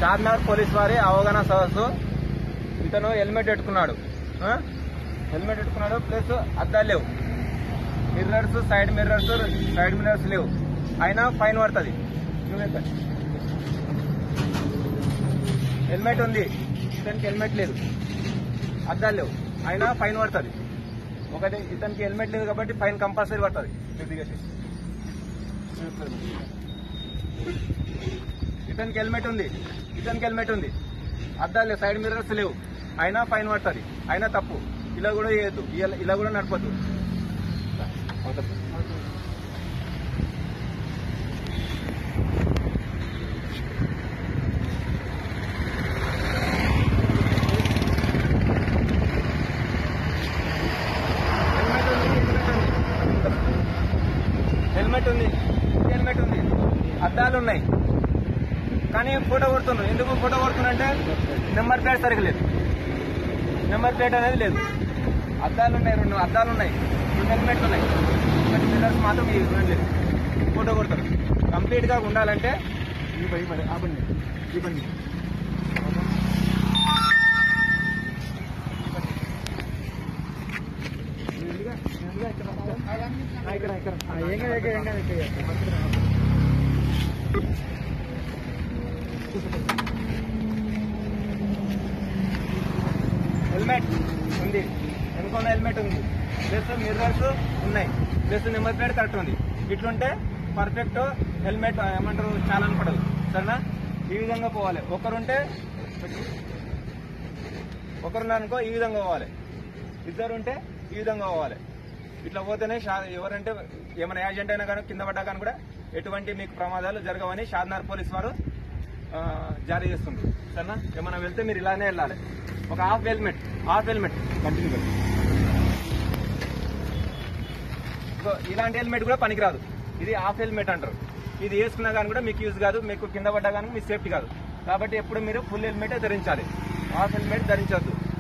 Charminar police వారి అవగాహన సదస్సు ఇతను హెల్మెట్ పెట్టుకున్నాడు ఆ? హెల్మెట్ పెట్టుకున్నాడు ప్లస్ అద్దాలు లేవు mirrors side mirrors side mirrors లేవు అయినా ఫైన్ పడుతుంది చూడండి హెల్మెట్ ఉంది ఇతనికి హెల్మెట్ లేదు అద్దాలు లేవు అయినా ఫైన్ పడుతుంది ఒకటి ఇతనికి హెల్మెట్ లేదు కాబట్టి ఫైన్ కంపల్సరీ పడుతుంది మీరు దిగేసి ఇతనికి హెల్మెట్ ఉంది ఇతనికి హెల్మెట్ ఉంది అద్దాలు లేవు సైడ్ మిర్రర్స్ లేవు అయినా ఫైన్ పడుతుంది అయినా తప్పు ఇలా కూడా చేయొద్దు ఇలా- ఇలా కూడా నడపద్దు హెల్మెట్ ఉంది హెల్మెట్ ఉంది అద్దాలు ఉన్నాయి కానీ ఫోటో కొడుతున్నారు ఎందుకు ఫోటో కొడుతున్నారంటే నెంబర్ ప్లేట్ సరిగ్గా లేదు నెంబర్ ప్లేట్ అనేది లేదు అద్దాలు ఉన్నాయి రెండు అద్దాలు ఉన్నాయి రెండు హెల్మెట్లు ఉన్నాయి బట్ పిల్లర్స్ మాత్రం ఈ రెండు లేదు ఫోటో కొడతారు కంప్లీట్ గా ఉండాలంటే ఈ బండి మరి ఆ బండి ఈ బండి మెల్లిగా, మెల్లిగా ఇక్కడ రా. ఆ, ఇక్కడ ఇక్కడ ఆ, ఏం కాదు, ఏం కాదు, ఏం కాదు, ఇక్కడ. హెల్మెట్ ఉంది వెనుకొన్న హెల్మెట్ ఉంది ప్లస్ మిర్రర్స్ ఉన్నాయి ప్లస్ నెంబర్ ప్లేట్ కరెక్ట్ ఉంది ఇట్లుంటే పర్ఫెక్ట్ హెల్మెట్ ఏమంటారు చాలా పడదు సరేనా ఈ విధంగా పోవాలి ఒకరుంటే ఒకరున్నారనుకో ఈ విధంగా పోవాలి ఇద్దరు ఉంటే ఈ విధంగా పోవాలి ఇట్లా పోతేనే షా- ఎవరంటే ఏమైనా యాక్సిడెంట్ అయినా కానీ కింద పడ్డా కానీ కూడా ఎటువంటి మీకు ప్రమాదాలు జరగవని షాద్నార్ పోలీస్ వారు ఆ, జారీ చేస్తుంది సరేనా ఏమైనా వెళ్తే మీరు ఇలానే వెళ్ళాలి ఒక half helmet half helmet continue పెట్టి ఇగో ఇలాంటి హెల్మెట్ కూడా పనికిరాదు ఇది హాఫ్ హెల్మెట్ అంటారు ఇది వేసుకున్నా కానీ కూడా మీకు యూజ్ కాదు మీకు కింద పడ్డా కానీ మీ సేఫ్టీ కాదు కాబట్టి ఎప్పుడు మీరు ఫుల్ హెల్మెట్ ధరించాలి హాఫ్ హెల్మెట్ ధరించవద్దు